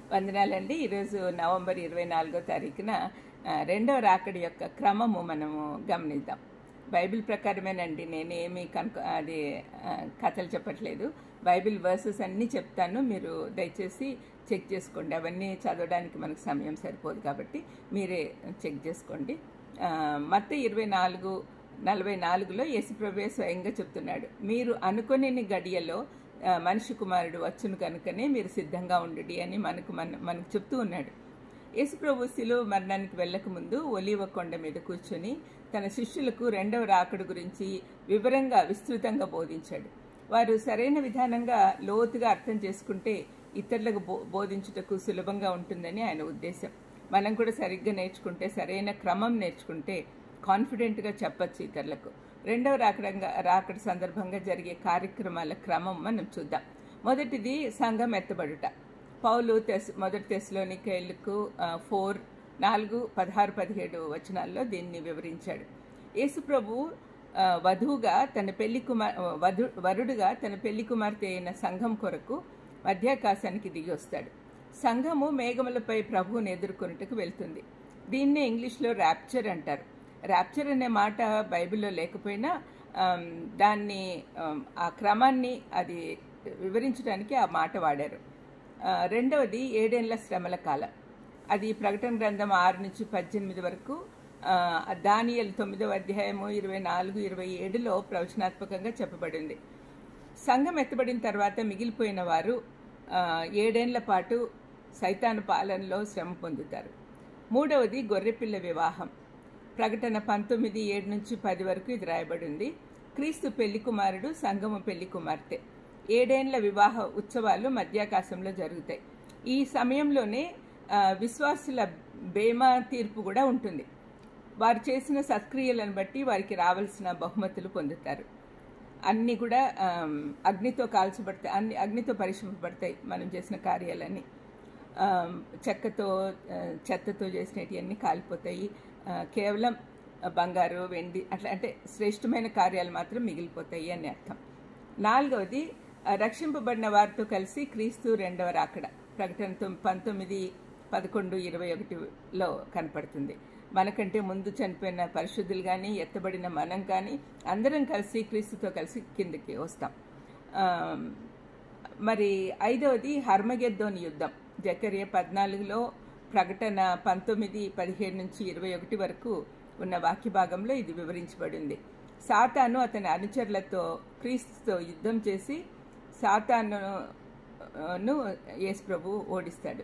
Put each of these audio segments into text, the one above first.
వందనాలండి ఈరోజు నవంబర్ ఇరవై నాలుగో తారీఖున ఆ, రెండవ రాకడి యొక్క క్రమము మనము గమనిద్దాం బైబిల్ ప్రకారమేనండి నేనేమి కనుక అది ఆ, కథలు చెప్పట్లేదు బైబిల్ వర్సెస్ అన్నీ చెప్తాను మీరు దయచేసి చెక్ చేసుకోండి అవన్నీ చదవడానికి మనకు సమయం సరిపోదు కాబట్టి మీరే చెక్ చేసుకోండి మత్త ఇరవై నాలుగు నలభై నాలుగులో యేసుప్రభే స్వయంగా చెప్తున్నాడు మీరు అనుకుని గడియలో ఆ, మనిషి కుమారుడు వచ్చును కనుకనే మీరు సిద్ధంగా ఉండు అని మనకు మన మనకు చెప్తూ ఉన్నాడు యేసుప్రభు శిలువ మరణానికి వెళ్ళక ముందు ఒలీవ కొండ మీద కూర్చొని తన శిష్యులకు రెండవ రాకడు గురించి వివరంగా విస్తృతంగా బోధించాడు వారు సరైన విధానంగా లోతుగా అర్థం చేసుకుంటే ఇతరులకు బో బోధించుటకు సులభంగా ఉంటుందని ఆయన ఉద్దేశం మనం కూడా సరిగ్గా నేర్చుకుంటే సరైన క్రమం నేర్చుకుంటే కాన్ఫిడెంట్గా చెప్పచ్చు ఇతరులకు రెండవ రాకడంగా రాకడ సందర్భంగా జరిగే కార్యక్రమాల క్రమం మనం చూద్దాం మొదటిది సంఘం ఎత్తబడుట పౌలు తెస్ మొదటి తెస్లోని కేళ్లకు ఫోర్ నాలుగు పదహారు పదిహేడు వచనాల్లో దీన్ని వివరించాడు యేసుప్రభు ఆ, వధువుగా తన పెళ్లి కుమార్ వధు వరుడుగా తన పెళ్లి కుమార్తె అయిన సంఘం కొరకు మధ్యాకాశానికి దిగి వస్తాడు సంఘము మేఘములపై ప్రభువుని ఎదుర్కొనుటకు వెళ్తుంది దీన్నే ఇంగ్లీష్లో ర్యాప్చర్ అంటారు ర్యాప్చర్ అనే మాట బైబిల్లో లేకపోయినా ఆమ్, దాన్ని ఆమ్, ఆ క్రమాన్ని అది వివరించడానికి ఆ మాట వాడారు ఆ, రెండవది ఏడేళ్ల శ్రమల కాలం అది ప్రకటన గ్రంథం ఆరు నుంచి పద్దెనిమిది వరకు ఆ, దానియలు తొమ్మిదవ అధ్యాయము ఇరవై నాలుగు ఇరవై ఏడులో ప్రవచనాత్మకంగా చెప్పబడింది సంఘం ఎత్తబడిన తర్వాత మిగిలిపోయిన వారు ఆ, ఏడేళ్ల పాటు సైతాను పాలనలో శ్రమ పొందుతారు మూడవది గొర్రెపిల్ల వివాహం ప్రకటన పంతొమ్మిది ఏడు నుంచి పది వరకు ఇది రాయబడింది క్రీస్తు పెళ్లి కుమారుడు సంగము పెళ్లి కుమార్తె ఏడేండ్ల వివాహ ఉత్సవాలు మధ్యాకాశంలో జరుగుతాయి ఈ సమయంలోనే ఆ, విశ్వాసుల బేమా తీర్పు కూడా ఉంటుంది వారు చేసిన సత్క్రియలను బట్టి వారికి రావాల్సిన బహుమతులు పొందుతారు అన్నీ కూడా ఆమ్, అగ్నితో కాల్చబడతాయి అన్ని అగ్నితో పరిశ్రమపడతాయి మనం చేసిన కార్యాలన్నీ ఆమ్, చెక్కతో ఆ, చెత్తతో చేసినవన్నీ కాలిపోతాయి ఆ, కేవలం బంగారు వెండి అట్లా అంటే శ్రేష్టమైన కార్యాలు మాత్రం మిగిలిపోతాయి అని అర్థం నాలుగవది ఆ, రక్షింపబడిన వారితో కలిసి క్రీస్తు రెండవ రాకడ ప్రకటన తొమ్- పంతొమ్మిది పదకొండు ఇరవై ఒకటిలో కనపడుతుంది మనకంటే ముందు చనిపోయిన పరిశుద్ధులు కానీ ఎత్తబడిన మనం కానీ అందరం కలిసి క్రీస్తుతో కలిసి కిందకి వస్తాం ఆమ్, మరి ఐదవది హర్మగెద్దోని యుద్ధం జకర్య పద్నాలుగులో ప్రకటన పంతొమ్మిది పదిహేడు నుంచి ఇరవై ఒకటి వరకు ఉన్న వాక్య భాగంలో ఇది వివరించబడింది సాతాను అతని అనుచరులతో క్రీస్తుతో యుద్ధం చేసి సాతాను యేసు ప్రభు ఓడిస్తాడు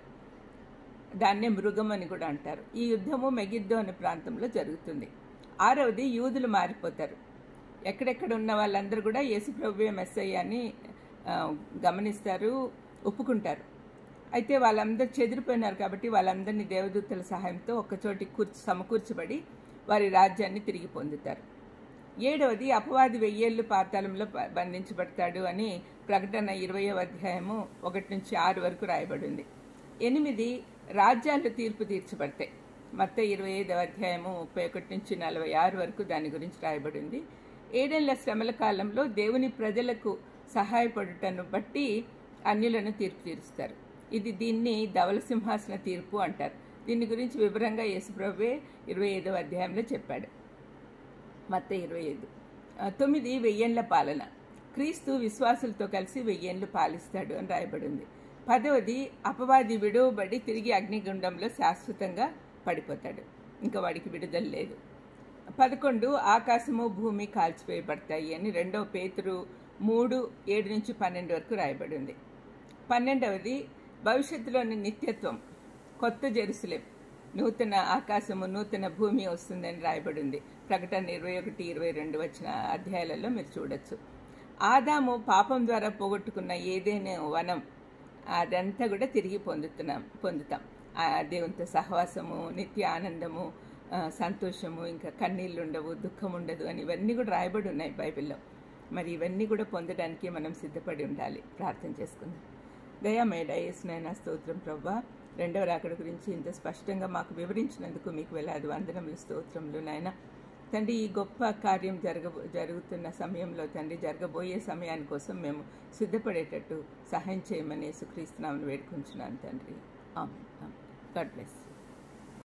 దాన్నే మృగం అని కూడా అంటారు ఈ యుద్ధము మెగిద్దో అనే ప్రాంతంలో జరుగుతుంది ఆరవది యూదులు మారిపోతారు ఎక్కడెక్కడ ఉన్న వాళ్ళందరూ కూడా యేసుప్రభువే మెస్సయ్య అని ఆ, గమనిస్తారు ఒప్పుకుంటారు అయితే వాళ్ళందరూ చెదిరిపోయినారు కాబట్టి వాళ్ళందరినీ దేవదూతల సహాయంతో ఒక్కచోటి కూర్చి సమకూర్చబడి వారి రాజ్యాన్ని తిరిగి పొందుతారు ఏడవది అపవాది వెయ్యేళ్ళు పాతాళంలో ప- బంధించబడతాడు అని ప్రకటన ఇరవయో అధ్యాయము ఒకటి నుంచి ఆరు వరకు రాయబడింది ఎనిమిది రాజ్యాలు తీర్పు తీర్చబడతాయి మొత్త ఇరవై ఐదవ అధ్యాయము ముప్పై ఒకటి నుంచి నలభై ఆరు వరకు దాని గురించి రాయబడింది ఏడేళ్ల శ్రమల కాలంలో దేవుని ప్రజలకు సహాయపడుటను బట్టి అన్యులను తీర్పు తీరుస్తారు ఇది దీన్ని ధవల సింహాసన తీర్పు అంటారు దీని గురించి వివరంగా యేసుప్రభువే ఇరవై ఐదవ అధ్యాయంలో చెప్పాడు మత్త ఇరవై ఐదు ఆ, తొమ్మిది వెయ్యేండ్ల పాలన క్రీస్తు విశ్వాసులతో కలిసి వెయ్యేండ్లు పాలిస్తాడు అని రాయబడింది పదవది అపవాది విడువబడి తిరిగి అగ్నిగుండంలో శాశ్వతంగా పడిపోతాడు ఇంకా వాడికి విడుదల లేదు పదకొండు ఆకాశము భూమి కాల్చివేయబడతాయి అని రెండవ పేతురు మూడు ఏడు నుంచి పన్నెండు వరకు రాయబడింది పన్నెండవది భవిష్యత్తులోని నిత్యత్వం కొత్త జెరూసలేం నూతన ఆకాశము నూతన భూమి వస్తుందని రాయబడింది ప్రకటన ఇరవై ఒకటి ఇరవై రెండు వచ్చిన అధ్యాయాలలో మీరు చూడొచ్చు ఆదాము పాపం ద్వారా పోగొట్టుకున్న ఏదైనా వనం అదంతా కూడా తిరిగి పొందుతున్నాం పొందుతాం ఆ దేవునితో సహవాసము నిత్య ఆనందము ఆ, సంతోషము ఇంకా కన్నీళ్ళు ఉండవు దుఃఖం ఉండదు అని ఇవన్నీ కూడా రాయబడి ఉన్నాయి బైబిల్లో మరి ఇవన్నీ కూడా పొందడానికి మనం సిద్ధపడి ఉండాలి ప్రార్థన చేసుకుందాం దయామేడ యేసునైనా స్తోత్రం ప్రభా రెండవ రాకడ గురించి ఇంత స్పష్టంగా మాకు వివరించినందుకు మీకు వేలాది వందనములు స్తోత్రములు నాయన తండ్రి ఈ గొప్ప కార్యం జరగ జరుగుతున్న సమయంలో తండ్రి జరగబోయే సమయాని కోసం మేము సిద్ధపడేటట్టు సహాయం చేయమని యేసుక్రీస్తునామని వేడుకుంటున్నాను తండ్రి గాడ్ బ్లెస్